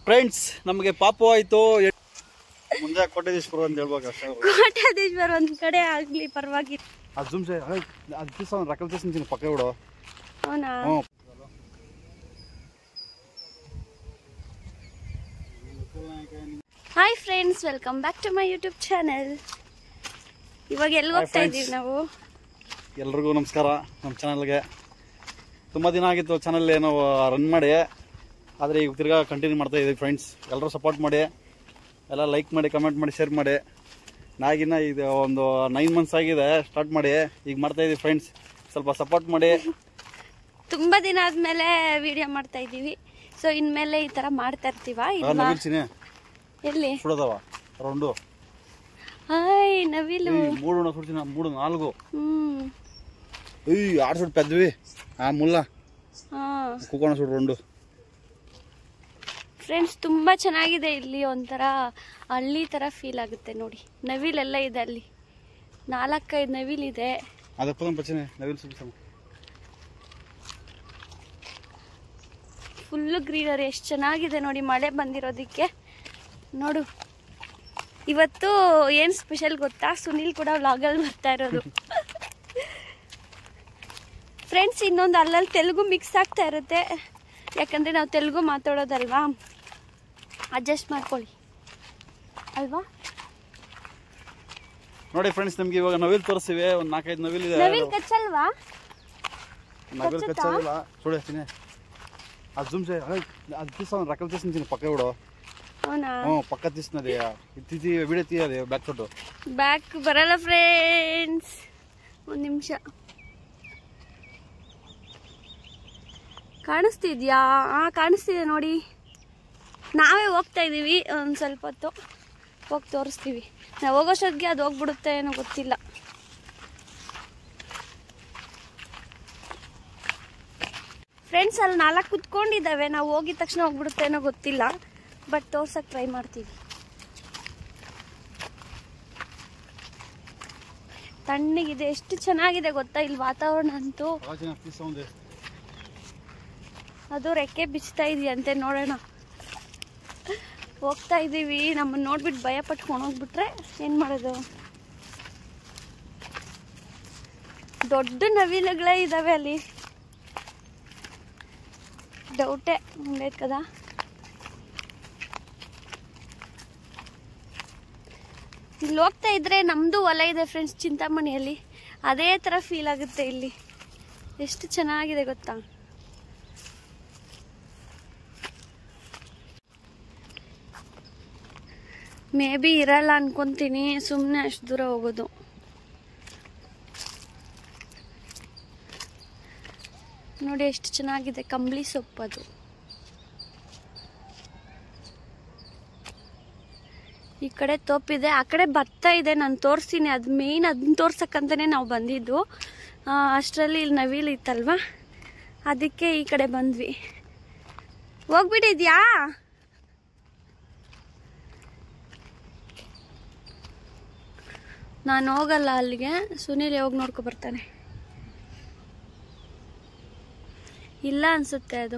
Friends ನಮಗೆ ಪಾಪು ಆಯ್ತು ಎ- ಮುಂದೆ ಕೋಟೇಶ್ವರ ಅಂತ ಹೇಳ್ಬೇಕು ಅಷ್ಟೇ ಕೋಟ್ಯಾಧೀಶ್ವರ ಒಂದ್ ಕಡೆ ಆಗ್ಲಿ ಪರವಾಗಿಲ್ಲ ಅದು ಜುಮ್ಸೆ ಅದು ದಿವಸ ರಕಲ್ ತಿಂತೀನಿ ಪಕ್ಕ ಬಿಡು ಅವನಾ ಹ್ಞೂ hi friends welcome back to my YouTube channel ಇವಾಗ ಎಲ್ಲಿ Hi, ಹೋಗ್ತಾ friends. ಇದೀವಿ ನಾವು ಎಲ್ರಿಗೂ ನಮಸ್ಕಾರ ನಮ್ಮ ಚಾನಲ್ಗೆ ತುಂಬ ದಿನ ಆಗಿತ್ತು ಚಾನಲ್ ಏನೋ ರನ್ ಮಾಡಿ ಆದರೆ ಈಗ ತಿರ್ಗಾ ಕಂಟಿನ್ಯೂ ಮಾಡ್ತಾ ಇದ್ದೀವಿ ಫ್ರೆಂಡ್ಸ್ ಎಲ್ಲರೂ ಸಪೋರ್ಟ್ ಮಾಡಿ ಎಲ್ಲ ಲೈಕ್ ಮಾಡಿ ಕಮೆಂಟ್ ಮಾಡಿ ಶೇರ್ ಮಾಡಿ ನಾಗಿನ್ನ ಇದು ಒಂದು ನೈನ್ ಮಂತ್ಸ್ ಆಗಿದೆ ಸ್ಟಾರ್ಟ್ ಮಾಡಿ ಈಗ ಮಾಡ್ತಾ ಇದ್ದೀವಿ ಫ್ರೆಂಡ್ಸ್ ಸ್ವಲ್ಪ ಸಪೋರ್ಟ್ ಮಾಡಿ ತುಂಬಾ ದಿನ ಆದ್ಮೇಲೆ ವಿಡಿಯೋ ಮಾಡ್ತಾ ಇದೀವಿ ಸೊ ಇನ್ಮೇಲೆ ಈ ತರ ಮಾಡ್ತಾ ಇರ್ತೀವ ಇಲ್ವಾ ನವಿಲ್ಸಿನಿ ಎಲ್ಲಿ ಸುಡೋದವ ರೌಂಡು ಹಾಯ್ ನವಿಲು ಮೂಡು ಸುಡ್ತೀನಿ ಮೂಡು ನಾಲ್ಕು ಹ್ಮ್ ಏಯ್ ಆರು ಸುಟ್ಟು ಪೆದ್ವಿ ಆ ಮುಲ್ಲ ಹಾ ಕುಕೋಣ ಸುಡು ರೌಂಡು ಫ್ರೆಂಡ್ಸ್ ತುಂಬಾ ಚೆನ್ನಾಗಿದೆ ಇಲ್ಲಿ ಒಂಥರ ಹಳ್ಳಿ ತರ ಫೀಲ್ ಆಗುತ್ತೆ ನೋಡಿ ನವಿಲೆಲ್ಲ ಇದೆ ಅಲ್ಲಿ ನಾಲ್ಕೈದು ನವಿಲಿದೆ ಅದಪ್ಪ ಪಚ್ಚನೆ ನವಿಲ್ ಸುಡ್ತಾನೆ ಫುಲ್ಲು ಗ್ರೀನರಿ ಎಷ್ಟು ಚೆನ್ನಾಗಿದೆ ನೋಡಿ ಮಳೆ ಬಂದಿರೋದಕ್ಕೆ ನೋಡು ಇವತ್ತು ಏನು ಸ್ಪೆಷಲ್ ಗೊತ್ತಾ ಸುನಿಲ್ ಕೂಡ ವ್ಲಾಗಲ್ಲಿ ಬರ್ತಾ ಇರೋದು ಫ್ರೆಂಡ್ಸ್ ಇನ್ನೊಂದು ಅಲ್ಲಲ್ಲಿ ತೆಲುಗು ಮಿಕ್ಸ್ ಆಗ್ತಾ ಇರುತ್ತೆ ಯಾಕಂದರೆ ನಾವು ತೆಲುಗು ಮಾತಾಡೋದಲ್ವಾ ಅಡ್ಜಸ್ಟ್ ಮಾಡ್ಕೊಳ್ಳಿ ಅಲ್ವಾ ನೋಡಿ ಫ್ರೆಂಡ್ಸ್ ನಿಮ್ಗೆ ಇವಾಗ ನವಿಲ್ ತೋರಿಸ್ತೀವಿ ಒಂದು ನಾಲ್ಕೈದು ನವಿಲ್ ಇದೆ ನವೀನ್ ಕಚ್ಚಲ್ವಾ ನವಿಲ್ ಕಚ್ಚುತ್ತಾ? ಕಚ್ಚಾಗಿಲ್ಲ ಸುಡಿ ಹಚ್ತೀನಿ ಅದು ಜುಮ್ಸೆ ಅದು ದಿವಸ ರಕಲ್ ತಿಂತೀನಿ ಪಕ್ಕ ಬಿಡು ಅವನಾ ಹ್ಞೂ ಪಕ್ಕ ತಿಸ್ನದಿ ಇತ್ತೀಚಿ ವಿಡಿಯೋ ತೀಯದೆ ಬ್ಯಾಕ್ ಸೊಟ್ಟು ಬ್ಯಾಕ್ ಬರಲ್ಲ ಫ್ರೆಂಡ್ಸ್ ಒಂದು ನಿಮಿಷ ಕಾಣಿಸ್ತಿದ್ಯಾ ಹಾಂ ಕಾಣಿಸ್ತಿದೆ ನೋಡಿ ನಾವೇ ಹೋಗ್ತಾ ಇದ್ದೀವಿ ಒಂದು ಸ್ವಲ್ಪ ಹೊತ್ತು ಹೋಗಿ ತೋರಿಸ್ತೀವಿ ನಾವು ಹೋಗೋಷ್ಟೊತ್ತಿಗೆ ಅದು ಹೋಗ್ಬಿಡುತ್ತೆ ಏನೋ ಗೊತ್ತಿಲ್ಲ ಫ್ರೆಂಡ್ಸ್ ಅಲ್ಲಿ ನಾಲ್ಕು ಕುತ್ಕೊಂಡಿದ್ದಾವೆ ನಾವು ಹೋಗಿದ ತಕ್ಷಣ ಹೋಗ್ಬಿಡುತ್ತೆ ಏನೋ ಗೊತ್ತಿಲ್ಲ ಬಟ್ ತೋರ್ಸಕ್ಕೆ ಟ್ರೈ ಮಾಡ್ತೀವಿ ತಣ್ಣಗಿದೆ ಎಷ್ಟು ಚೆನ್ನಾಗಿದೆ ಗೊತ್ತಾ ಇಲ್ಲಿ ವಾತಾವರಣ ಅಂತೂ ತೀಸ ಒಂದು ಅದು ರೆಕ್ಕೆ ಬಿಚ್ತಾ ಇದೆಯಂತೆ ನೋಡೋಣ ಹೋಗ್ತಾ ಇದ್ದೀವಿ ನಮ್ಮನ್ನ ನೋಡ್ಬಿಟ್ಟು ಭಯ ಪಟ್ಕೊಂಡು ಹೋಗ್ಬಿಟ್ರೆ ಏನು ಮಾಡೋದು ದೊಡ್ಡ ನವಿಲುಗಳೇ ಇದ್ದಾವೆ ಅಲ್ಲಿ ಡೌಟೇ ఉండేది కదా ಇಲ್ಲಿ ಹೋಗ್ತಾ ಇದ್ರೆ ನಮ್ಮದು ಹೊಲ ಇದೆ ಫ್ರೆಂಡ್ಸ್ ಚಿಂತಾಮಣಿಯಲ್ಲಿ ಅದೇ ಥರ ಫೀಲ್ ಆಗುತ್ತೆ ಇಲ್ಲಿ ಎಷ್ಟು ಚೆನ್ನಾಗಿದೆ ಗೊತ್ತಾ ಮೇ ಬಿ ಇರಲ್ಲ ಅನ್ಕೊಂತೀನಿ ಸುಮ್ಮನೆ ಅಷ್ಟು ದೂರ ಹೋಗೋದು ನೋಡಿ ಎಷ್ಟು ಚೆನ್ನಾಗಿದೆ ಕಂಬಳಿ ಸೊಪ್ಪು ಅದು ಈ ಕಡೆ ತೋಪಿದೆ ಆ ಕಡೆ ಭತ್ತ ಇದೆ ನಾನು ತೋರಿಸ್ತೀನಿ ಅದು ಮೇಯ್ನ್ ಅದನ್ನ ತೋರ್ಸಕ್ಕಂತಾನೆ ನಾವು ಬಂದಿದ್ದು ಅಷ್ಟರಲ್ಲಿ ಇಲ್ಲಿ ನವಿಲು ಇತ್ತಲ್ವಾ ಅದಕ್ಕೆ ಈ ಕಡೆ ಬಂದ್ವಿ ಹೋಗ್ಬಿಟ್ಟಿದ್ಯಾ ನಾನು ಹೋಗಲ್ಲ ಅಲ್ಲಿಗೆ ಸುನೀಲ್ ಹೋಗಿ ನೋಡ್ಕೊ ಬರ್ತಾನೆ ಇಲ್ಲ ಅನ್ಸುತ್ತೆ ಅದು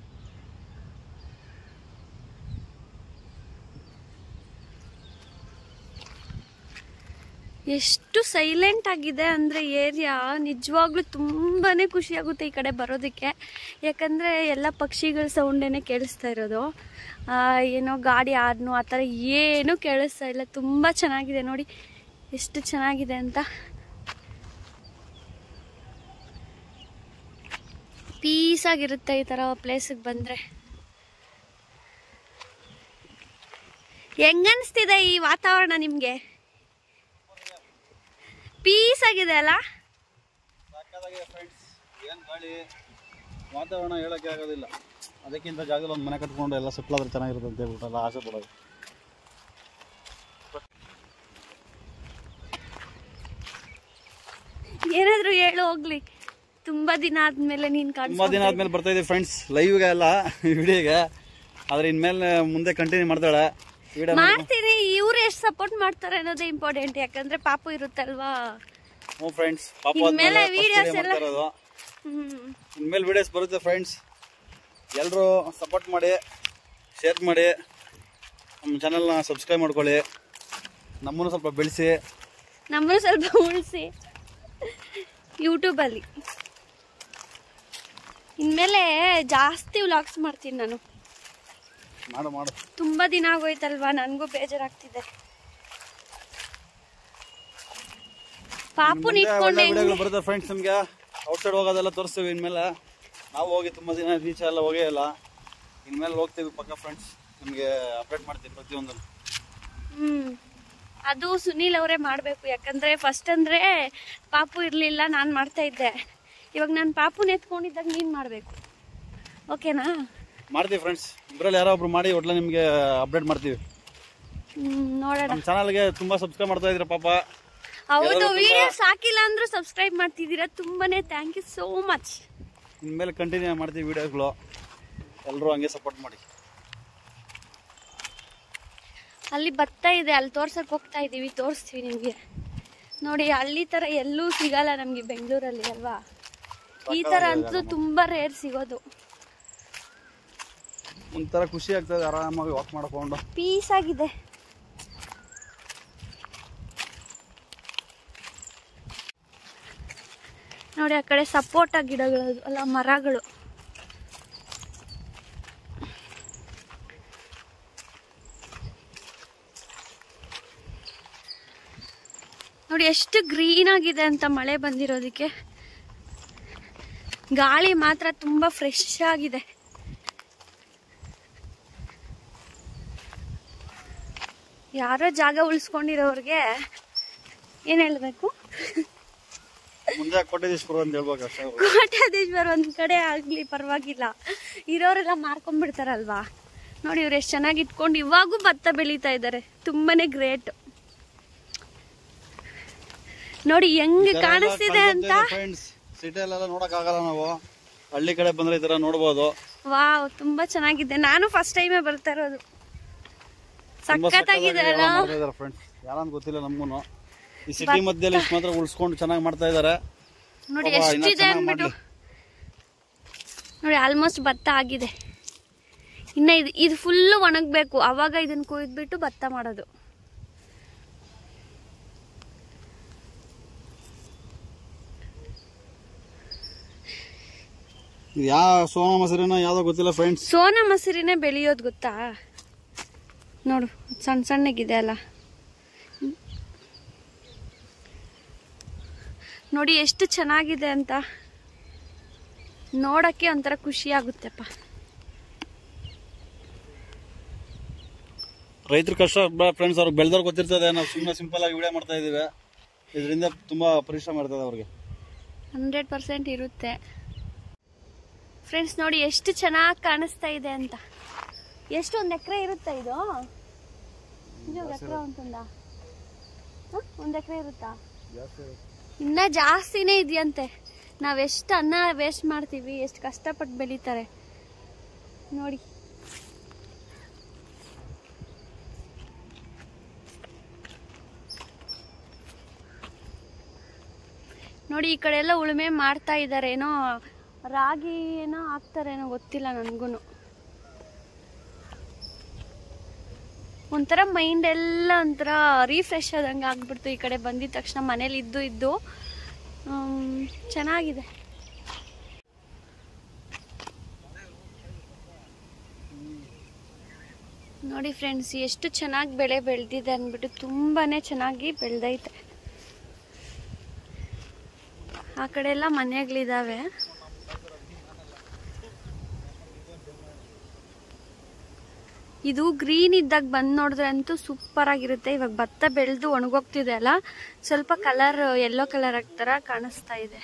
ಎಷ್ಟು ಸೈಲೆಂಟ್ ಆಗಿದೆ ಅಂದರೆ ಏರಿಯಾ ನಿಜವಾಗ್ಲೂ ತುಂಬಾ ಖುಷಿ ಆಗುತ್ತೆ ಈ ಕಡೆ ಬರೋದಕ್ಕೆ ಯಾಕಂದರೆ ಎಲ್ಲ ಪಕ್ಷಿಗಳ ಸೌಂಡೇನೆ ಕೇಳಿಸ್ತಾ ಇರೋದು ಆ, ಏನೋ ಗಾಡಿ ಆಡ್ನು ಆ ಥರ ಏನೂ ಕೇಳಿಸ್ತಾ ಇಲ್ಲ ತುಂಬ ಚೆನ್ನಾಗಿದೆ ನೋಡಿ ಎಷ್ಟು ಚೆನ್ನಾಗಿದೆ ಅಂತ ಪೀಸಾಗಿರುತ್ತೆ ಈ ಥರ ಪ್ಲೇಸಿಗೆ ಬಂದರೆ ಹೆಂಗನ್ಸ್ತಿದೆ ಈ ವಾತಾವರಣ ನಿಮಗೆ ಪೀಸ್ ಆಗಿದೆ ಅಲ್ಲ ಸಾಕಾಗಿದೆ ಫ್ರೆಂಡ್ಸ್ ಏನು ಗಾಳಿ ವಾತಾವರಣ ಹೇಳೋಕ್ಕೆ ಆಗೋದಿಲ್ಲ ಅದಕ್ಕಿಂತ ಜಾಗದಲ್ಲಿ ಒಂದು ಮನೆ ಕಟ್ಕೊಂಡು ಎಲ್ಲ ಸೆಟ್ಲಾದ್ರೆ ಚೆನ್ನಾಗಿರುತ್ತೆ ಅಂತ ಹೇಳ್ಬಿಟ್ಟು ಎಲ್ಲ ಆಸೆ ಪಡೋದು ಏನಾದ್ರೂ ಹೇಳು ಹೋಗ್ಲಿ ತುಂಬಾ ದಿನ ಆದ್ಮೇಲೆ ನೀನ್ ತುಂಬ ದಿನ ಕಾಣಿಸ್ ಆದ್ಮೇಲೆ ಬರ್ತಾ ಇದ್ದೀವಿ ಫ್ರೆಂಡ್ಸ್ ಲೈವ್ಗೆ ಅಲ್ಲ ವಿಡಿಯೋಗೆ ಆದ್ರೆ ಇನ್ಮೇಲೆ ಮುಂದೆ ಕಂಟಿನ್ಯೂ ಮಾಡ್ತಾಳೆ ವಿಡಿಯೋ ಮಾಡ್ತೀನಿ ಇವ್ರು ಎಷ್ಟು ಸಪೋರ್ಟ್ ಮಾಡ್ತಾರೆ ಅನ್ನೋದೇ ಇಂಪಾರ್ಟೆಂಟ್ ಯಾಕಂದ್ರೆ ಪಾಪು ಇರುತ್ತಲ್ವಾ ಹ್ಞೂ ಫ್ರೆಂಡ್ಸ್ ಪಾಪ ಇನ್ಮೇಲೆ ಆದ್ಮೇಲೆ first videos video ಎಲ್ಲ- ಮಾಡ್ತಾ ಇರೋದು ಹ್ಮ್ ಇನ್ಮೇಲೆ ವಿಡಿಯೋಸ್ ಬರುತ್ತೆ ಫ್ರೆಂಡ್ಸ್ ಎಲ್ಲರೂ ಸಪೋರ್ಟ್ ಮಾಡಿ ಶೇರ್ ಮಾಡಿ ನಮ್ಮ ಚಾನಲ್ನ ಸಬ್ಸ್ಕ್ರೈಬ್ ಮಾಡ್ಕೊಳ್ಳಿ ನಮ್ಮನ್ನು ಸ್ವಲ್ಪ ಬೆಳೆಸಿ ನಮ್ಮನ್ನು ಸ್ವಲ್ಪ ಉಳಿಸಿ ಯೂಟ್ಯೂಬಲ್ಲಿ ಇನ್ಮೇಲೆ ಜಾಸ್ತಿ ವ್ಲಾಗ್ಸ್ ಮಾಡ್ತೀನಿ ನಾನು ಮಾಡು ಮಾಡು ತುಂಬ ದಿನ ಆಗೋಯ್ತಲ್ವಾ ನನಗೂ ಬೇಜಾರಾಗ್ತಿದೆ ಪಾಪುನ್ ಇಟ್ಕೊಂಡೆ ವಿಡಿಯೋಗಳು ಬರುತ್ತೆ ಫ್ರೆಂಡ್ಸ್ ನಿಮಗೆ ಔಟ್ಸೈಡ್ ಹೋಗೋದೆಲ್ಲ ತೋರಿಸ್ತೀವಿ ಇನ್ಮೇಲೆ ನಾವು ಹೋಗಿ ತುಂಬ ದಿನ ಬೀಚ್ ಎಲ್ಲ ಹೋಗೇ ಇಲ್ಲ ಇನ್ಮೇಲೆ ಹೋಗ್ತೀವಿ ಪಕ್ಕ ಫ್ರೆಂಡ್ಸ್ ನಿಮಗೆ ಅಪ್ಡೇಟ್ ಮಾಡ್ತೀವಿ ಪ್ರತಿಯೊಂದನ್ನು ಹ್ಮ್ ಅದು ಸುನೀಲ್ ಅವರೇ ಮಾಡಬೇಕು ಯಾಕಂದ್ರೆ ಫಸ್ಟ್ ಅಂದ್ರೆ ಪಾಪು ಇರಲಿಲ್ಲ ನಾನು ಮಾಡ್ತಾ ಇದ್ದೆ ಇವಾಗ ನಾನು ಪಾಪುನ ಎತ್ಕೊಂಡಿದ್ದಾಗ ನೀನು ಮಾಡಬೇಕು ಓಕೆನಾ ಮಾಡ್ತೀವಿ ಫ್ರೆಂಡ್ಸ್ ಇಬ್ಬರಲ್ಲಿ ಯಾರೋ ಒಬ್ರು ಮಾಡಿ ಒಟ್ಲ ನಿಮಗೆ ಅಪ್ಡೇಟ್ ಮಾಡ್ತೀವಿ ಹ್ಮ್ ನೋಡೋಣ ನಮ್ಮ ಚಾನಲ್ಗೆ ತುಂಬ ಸಬ್ಸ್ಕ್ರೈಬ್ ಮಾಡ್ತಾ ಇದ್ದೀರಾ ಪಾಪ ಹೌದು ವಿಡಿಯೋ ಸಾಕಿಲ್ಲ ಅಂದ್ರೂ ಸಬ್ಸ್ಕ್ರೈಬ್ ಮಾಡ್ತಿದ್ದೀರಾ ತುಂಬಾನೇ ಥ್ಯಾಂಕ್ ಯು ಸೋ ಮಚ್ ಇನ್ಮೇಲೆ ಕಂಟಿನ್ಯೂ ಮಾಡ್ತೀವಿ ವಿಡಿಯೋಗಳು ಎಲ್ಲರೂ ಹಂಗೆ ಸಪೋರ್ಟ್ ಮಾಡಿ ಅಲ್ಲಿ ಭತ್ತ ಇದೆ ಅಲ್ಲಿ ತೋರ್ಸಕ್ ಹೋಗ್ತಾ ಇದೀವಿ ತೋರಿಸ್ತೀವಿ ನಿಮಗೆ ನೋಡಿ ಹಳ್ಳಿ ತರ ಎಲ್ಲೂ ಸಿಗಲ್ಲ ನಮ್ಗೆ ಬೆಂಗಳೂರಲ್ಲಿ ಅಲ್ವಾ ಈ ತರ ಅಂತೂ ತುಂಬಾ ರೇರ್ ಸಿಗೋದು ಒಂಥರ ಖುಷಿ ಆಗ್ತದೆ ಆರಾಮಾಗಿ ವಾಕ್ ಮಾಡ್ಕೊಂಡು ಪೀಸ್ ಆಗಿದೆ ನೋಡಿ ಆ ಕಡೆ ಸಪೋಟ ಗಿಡಗಳು ಅಲ್ಲ ಮರಗಳು ನೋಡಿ ಎಷ್ಟು ಗ್ರೀನ್ ಆಗಿದೆ ಅಂತ ಮಳೆ ಬಂದಿರೋದಕ್ಕೆ ಗಾಳಿ ಮಾತ್ರ ತುಂಬಾ ಫ್ರೆಶ್ ಆಗಿದೆ ಯಾರೋ ಜಾಗ ಉಳಿಸ್ಕೊಂಡಿರೋರ್ಗೆ ಏನ್ ಹೇಳ್ಬೇಕು ಮುಂದೆ ಕೋಟೇಶ್ವರ ಅಂತ ಹೇಳ್ಬೇಕು ಅಷ್ಟೇ ಅವ್ರು. ಕೋಟ್ಯಾಧೀಶ್ವರ ಒಂದ್ ಕಡೆ ಆಗ್ಲಿ ಪರವಾಗಿಲ್ಲ ಇರೋರೆಲ್ಲ ಮಾರ್ಕೊಂಡ್ಬಿಡ್ತಾರಲ್ವಾ ನೋಡಿ ಇವ್ರು ಎಷ್ಟು ಚೆನ್ನಾಗಿ ಇಟ್ಕೊಂಡು ಇವಾಗೂ ಭತ್ತ ಬೆಳೀತಾ ಇದ್ದಾರೆ ತುಂಬಾನೇ ಗ್ರೇಟ್ ನೋಡಿ ಹೆಂಗ್ ಕಾಣಿಸ್ತಿದೆ ಅಂತ ಫ್ರೆಂಡ್ಸ್ ಸಿಟಿಯಲ್ಲೆಲ್ಲ ನೋಡಕ್ ಆಗಲ್ಲ ನಾವು ಹಳ್ಳಿ ಕಡೆ ಬಂದ್ರೆ ಈ ತರ ನೋಡ್ಬೋದು ವಾವ್ ತುಂಬಾ ಚೆನ್ನಾಗಿದೆ ನಾನು ಫಸ್ಟ್ ಟೈಮೇ ಬರ್ತಾ ಇರೋದು ತುಂಬಾ ಸಖತ್ತಾಗಿದೆ ಅಲ್ಲ ಫ್ರೆಂಡ್ಸ್ ಯಾರಂತ ಗೊತ್ತಿಲ್ಲ ನಮಗೂ ಈ ಸಿಟಿ ಮಧ್ಯದಲ್ಲಿ ಇಷ್ಟು ಮಾತ್ರ ಉಳಿಸ್ಕೊಂಡು ಚೆನ್ನಾಗಿ ಮಾಡ್ತಾ ಇದಾರೆ ನೋಡಿ ಪಾಪ, ಇನ್ನ ಎಷ್ಟಿದೆ ಚೆನ್ನಾಗ್ ಅಂದ್ಬಿಟ್ಟು ಮಾಡ್ಲಿ. ನೋಡಿ ಆಲ್ಮೋಸ್ಟ್ ಭತ್ತ ಆಗಿದೆ ಇನ್ನ ಇದು ಇದು ಫುಲ್ಲು ಒಣಗಬೇಕು ಅವಾಗ ಇದನ್ನ ಕೊಯ್ದ್ಬಿಟ್ಟು ಭತ್ತ ಮಾಡೋದು ಇದು ಯಾವ ಸೋನಾ ಮಸೂರಿನ ಯಾವ್ದೋ ಗೊತ್ತಿಲ್ಲ ಫ್ರೆಂಡ್ಸ್ ಸೋನಾ ಮಸೂರಿನೇ ಬೆಳೆಯೋದು ಗೊತ್ತಾ ನೋಡು ಸಣ್ಣ ಸಣ್ಣಗಿದೆ ಅಲ್ಲ ನೋಡಿ ಎಷ್ಟು ಚೆನ್ನಾಗಿದೆ ಅಂತ ನೋಡಕ್ಕೆ ಒಂಥರ ಖುಷಿ ಆಗುತ್ತೆಪ್ಪ ರೈತರ ಕಷ್ಟ ಫ್ರೆಂಡ್ಸ್ ಅವ್ರಿಗೆ ಬೆಳೆದವ್ರು ಗೊತ್ತಿರ್ತದೆ ನಾವು ಸುಮ್ಮನೆ ಸಿಂಪಲ್ ಆಗಿ ವಿಡಿಯೋ ಮಾಡ್ತಾ ಇದೀವಿ ಇದರಿಂದ ತುಂಬಾ ಪರಿಶ್ರಮ ಇರ್ತದೆ ಅವ್ರಿಗೆ ಹಂಡ್ರೆಡ್ ಪರ್ಸೆಂಟ್ ಇರುತ್ತೆ ಫ್ರೆಂಡ್ಸ್ ನೋಡಿ ಎಷ್ಟು ಚೆನ್ನಾಗಿ ಕಾಣಿಸ್ತಾ ಇದೆ ಅಂತ ಎಷ್ಟು ಒಂದು ಎಕರೆ ಇರುತ್ತಾ ಇದು ಇದು ಎಕರೆ ಅಂತಂದ ಒಂದು ಎಕರೆ ಇರುತ್ತಾ ಇನ್ನ ಜಾಸ್ತಿನೇ ಇದೆಯಂತೆ ನಾವ್ ಎಷ್ಟು ಅನ್ನ ವೇಸ್ಟ್ ಮಾಡ್ತೀವಿ ಎಷ್ಟು ಕಷ್ಟಪಟ್ಟು ಬೆಳೀತಾರೆ ನೋಡಿ ನೋಡಿ ಈ ಕಡೆ ಎಲ್ಲ ಉಳುಮೆ ಮಾಡ್ತಾ ಇದ್ದಾರೆ ಏನೋ ರಾಗಿ ಏನೋ ಹಾಕ್ತಾರೇನೋ ಗೊತ್ತಿಲ್ಲ ನನಗೂ ಒಂಥರ ಮೈಂಡ್ ಎಲ್ಲ ಒಂಥರ ರೀಫ್ರೆಶ್ ಆದಂಗೆ ಆಗ್ಬಿಡ್ತು ಈ ಕಡೆ ಬಂದಿದ ತಕ್ಷಣ ಮನೇಲಿ ಇದ್ದು ಇದ್ದು ಆಮ್, ಚೆನ್ನಾಗಿದೆ ನೋಡಿ ಫ್ರೆಂಡ್ಸ್ ಎಷ್ಟು ಚೆನ್ನಾಗಿ ಬೆಳೆ ಬೆಳೆದಿದೆ ಅಂದ್ಬಿಟ್ಟು ತುಂಬಾನೇ ಚೆನ್ನಾಗಿ ಬೆಳೆದೈತೆ ಆ ಕಡೆ ಎಲ್ಲ ಮನೆಗಳಿದಾವೆ ಇದು ಗ್ರೀನ್ ಇದ್ದಾಗ ಬಂದು ನೋಡಿದ್ರೆ ಅಂತೂ ಸೂಪರ್ ಆಗಿರುತ್ತೆ ಇವಾಗ ಭತ್ತ ಬೆಳೆದು ಒಣಗೋಗ್ತಿದೆ ಅಲ್ಲ ಸ್ವಲ್ಪ ಕಲರ್ ಯೆಲ್ಲೋ ಕಲರ್ ಥರ ಕಾಣಿಸ್ತಾ ಇದೆ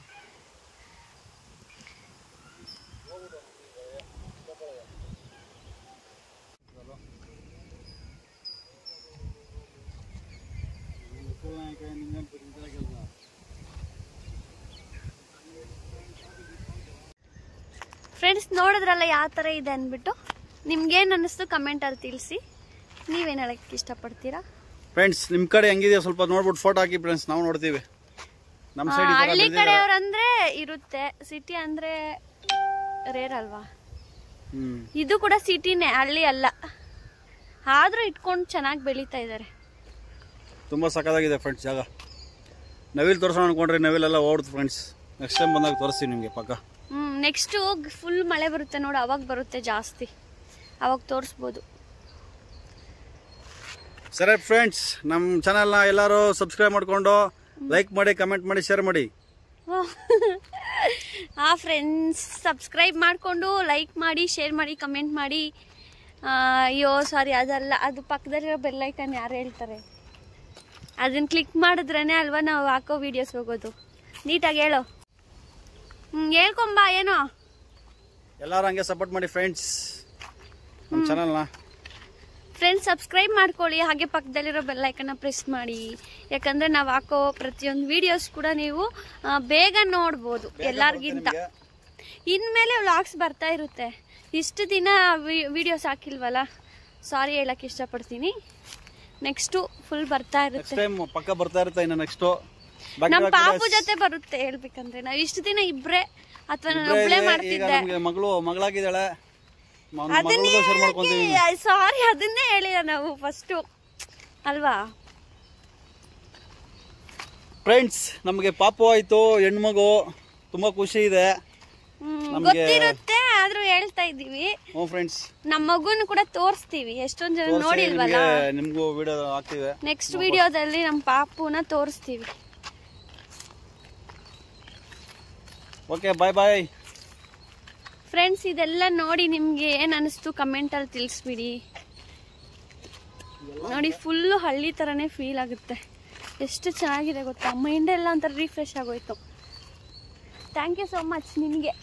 ಫ್ರೆಂಡ್ಸ್ ನೋಡಿದ್ರಲ್ಲ ಯಾವ ಥರ ಇದೆ ಅಂದ್ಬಿಟ್ಟು ನಿಮ್ಗೇನು ಅನ್ನಿಸ್ತು ಕಮೆಂಟಲ್ಲಿ ತಿಳಿಸಿ ನೀವೇನು ಹೇಳಕ್ಕೆ ಇಷ್ಟಪಡ್ತೀರಾ ಫ್ರೆಂಡ್ಸ್ ನಿಮ್ ಕಡೆ ಹೆಂಗಿದೆಯೋ ಸ್ವಲ್ಪ ನೋಡ್ಬಿಟ್ಟು ಫೋಟೋ ಹಾಕಿ ಫ್ರೆಂಡ್ಸ್ ನಾವು ನೋಡ್ತೀವಿ ನಮ್ಮ ಆ, ಸೈಡ್ ಹಳ್ಳಿ ಕಡೆಯವ್ರಂದ್ರೆ ಇರುತ್ತೆ ಸಿಟಿ ಅಂದ್ರೆ ರೇರ್ ಅಲ್ವಾ ಹ್ಮ್ ಇದು ಕೂಡ ಸಿಟಿನೇ ಹಳ್ಳಿ ಅಲ್ಲ ಆದ್ರೂ ಇಟ್ಕೊಂಡು ಚೆನ್ನಾಗಿ ಬೆಳೀತಾ ಇದ್ದಾರೆ ತುಂಬ ಸಖತ್ತಾಗಿದೆ ಫ್ರೆಂಡ್ಸ್ ಜಾಗ ನವಿಲ್ ತೋರಿಸೋಣ ಅನ್ಕೊಂಡ್ರೆ ನವಿಲೆಲ್ಲ ಓಡ್ತು ಫ್ರೆಂಡ್ಸ್ ನೆಕ್ಸ್ಟ್ ಟೈಮ್ ಬಂದಾಗ ತೋರಿಸ್ತೀನಿ ನಿಮಗೆ ಪಕ್ಕ ಹ್ಮ್ ನೆಕ್ಸ್ಟು ಫುಲ್ ಮಳೆ ಬರುತ್ತೆ ನೋಡಿ ಅವಾಗ ಬರುತ್ತೆ ಜಾಸ್ತಿ ಅವಾಗ ತೋರಿಸ್ಬೋದು ಸರಿ ಫ್ರೆಂಡ್ಸ್ ನಮ್ಮ ಚಾನಲ್ನ ಎಲ್ಲರೂ ಸಬ್ಸ್ಕ್ರೈಬ್ ಮಾಡಿಕೊಂಡು ಲೈಕ್ ಮಾಡಿ ಕಮೆಂಟ್ ಮಾಡಿ ಶೇರ್ ಮಾಡಿ ಆ ಫ್ರೆಂಡ್ಸ್ ಸಬ್ಸ್ಕ್ರೈಬ್ ಮಾಡಿಕೊಂಡು ಲೈಕ್ ಮಾಡಿ ಶೇರ್ ಮಾಡಿ ಕಮೆಂಟ್ ಮಾಡಿ ಆ, ಅಯ್ಯೋ ಸಾರಿ ಅದಲ್ಲ ಅದು ಪಕ್ಕದಲ್ಲಿರೋ ಬೆಲ್ಲೈಕನ್ ಯಾರು ಹೇಳ್ತಾರೆ ಅದನ್ನ ಕ್ಲಿಕ್ ಮಾಡಿದ್ರೇ ಅಲ್ವಾ ನಾವು ಹಾಕೋ ವಿಡಿಯೋಸ್ ಹೋಗೋದು ನೀಟಾಗಿ ಹೇಳು ಹ್ಞೂ ಹೇಳ್ಕೊಂಬ ಏನೋ ಎಲ್ಲರೂ ಹಂಗೆ ಸಪೋರ್ಟ್ ಮಾಡಿ ಫ್ರೆಂಡ್ಸ್ ನಮ್ಮ ಚಾನಲ್ನ ಫ್ರೆಂಡ್ಸ್ ಸಬ್ಸ್ಕ್ರೈಬ್ ಮಾಡ್ಕೊಳ್ಳಿ ಹಾಗೆ ಪಕ್ಕದಲ್ಲಿರೋ ಬೆಲ್ಲೈಕನ್ನ ಪ್ರೆಸ್ ಮಾಡಿ ಯಾಕಂದ್ರೆ ನಾವು ಹಾಕೋ ಪ್ರತಿಯೊಂದು ವಿಡಿಯೋಸ್ ಕೂಡ ನೀವು ಆ, ಬೇಗ ನೋಡ್ಬೋದು ಎಲ್ಲರಿಗಿಂತ ಇನ್ಮೇಲೆ ವ್ಲಾಗ್ಸ್ ಬರ್ತಾ ಇರುತ್ತೆ ಇಷ್ಟು ದಿನ ವಿಡಿಯೋಸ್ ಹಾಕಿಲ್ವಲ್ಲ ಸಾರಿ ಹೇಳಕ್ ಇಷ್ಟಪಡ್ತೀನಿ ನೆಕ್ಸ್ಟು ಫುಲ್ ಬರ್ತಾ ನೆಕ್ಸ್ಟ್ ಇರುತ್ತೆ ಟೈಮ್ ಪಕ್ಕ ಬರ್ತಾ ಇರುತ್ತೆ ಇನ್ನು ನೆಕ್ಸ್ಟು ನಮ್ಮ ಪಾಪು ಜೊತೆ ಬರುತ್ತೆ ಹೇಳ್ಬೇಕಂದ್ರೆ ನಾವು ಇಷ್ಟು ದಿನ ಇಬ್ರೇ ಅಥವಾ ನಾನು ಒಬ್ಳೆ ಈಗ ಮಾಡ್ತಿದ್ದೆ ನಮಗೆ ಮಗಳು ಮಗಳಾಗಿದ್ದಾಳೆ ಮ- ಮಗಳಿಗೂ ಶೇರ್ ಮಾಡ್ಕೊಂತೀವಿ ಸಾರಿ ಅದನ್ನೇ ಹೇಳಿಲ್ಲ ನಾವು ಫಸ್ಟು ಅಲ್ವಾ ಫ್ರೆಂಡ್ಸ್ ನಮಗೆ ಪಾಪು ಆಯ್ತು ಹೆಣ್ಮಗು ತುಂಬಾ ಖುಷಿ ಇದೆ ಹ್ಮ್, ನಮ್ಗೆ- ಗೊತ್ತಿರುತ್ತೆ ಆದ್ರೂ ಹೇಳ್ತಾ ಇದೀವಿ ಹ್ಞೂ ಫ್ರೆಂಡ್ಸ್ ನಮ್ಮ ಮಗುನು ಕೂಡ ತೋರಿಸ್ತೀವಿ ಎಷ್ಟೊಂದ್ ಜನ ನೋಡಿಲ್ವಲ್ಲ ನಿಮಗೂ ವಿಡಿಯೋ ಹಾಕ್ತಿವೆ ನೆಕ್ಸ್ಟ್ ವಿಡಿಯೋದಲ್ಲಿ ನಮ್ಮ ಪಾಪುನ ತೋರಿಸ್ತೀವಿ ಓಕೆ ಬಾಯ್ ಬಾಯ್ ಫ್ರೆಂಡ್ಸ್ ಇದೆಲ್ಲ ನೋಡಿ ನಿಮ್ಗೆ ಏನ್ ಅನಿಸ್ತು ಕಮೆಂಟ್ ಅಲ್ಲಿ ತಿಳಿಸ್ಬಿಡಿ ನೋಡಿ ಫುಲ್ಲು ಹಳ್ಳಿ ತರನೇ ಫೀಲ್ ಆಗುತ್ತೆ ಎಷ್ಟು ಚೆನ್ನಾಗಿದೆ ಗೊತ್ತಾ ಮೈಂಡ್ ಎಲ್ಲ ಒಂಥರ ರಿಫ್ರೆಶ್ ಆಗೋಯ್ತು ಥ್ಯಾಂಕ್ ಯು ಸೋ ಮಚ್ ನಿನಗೆ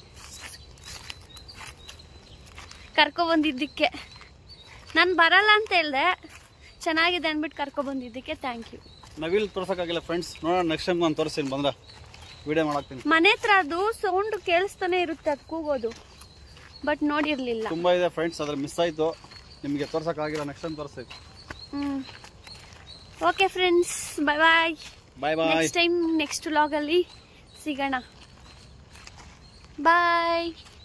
ಕರ್ಕೊಬಂದಿದ್ದಕ್ಕೆ ನಾನು ಬರಲ್ಲ ಅಂತ ಹೇಳ್ದೆ ಚೆನ್ನಾಗಿದೆ ಅಂದ್ಬಿಟ್ಟು ಕರ್ಕೊಬಂದಿದ್ದಕ್ಕೆ ಥ್ಯಾಂಕ್ ಯು ನವಿಲ್ ತೋರ್ಸಕ್ಕಾಗಿಲ್ಲ ಫ್ರೆಂಡ್ಸ್ ನೋಡೋಣ ನೆಕ್ಸ್ಟ್ ಟೈಮ್ ನಾನು ತೋರಿಸ್ತೀನಿ ಬಂದ್ರೆ ವಿಡಿಯೋ ಮಾಡಾಕ್ತೀನಿ ಮನೆ ಹತ್ರ ಅದು ಸೌಂಡ್ ಕೇಳಿಸ್ತಾನೆ ಇರುತ್ತೆ ಅದು ಕೂಗೋದು ಬಟ್ ನೋಡಿರ್ಲಿಲ್ಲ ತುಂಬಾ ಇದೆ ಫ್ರೆಂಡ್ಸ್ ಅದ್ರ ಮಿಸ್ ಆಯ್ತು ನಿಮಗೆ ತೋರ್ಸಕ್ಕಾಗಿಲ್ಲ ನೆಕ್ಸ್ಟ್ ಟೈಮ್ ತೋರಿಸ್ತೀನಿ hmm okay friends bye bye bye bye next time next ವ್ಲಾಗಲ್ಲಿ ಸಿಗೋಣ ಬಾಯ್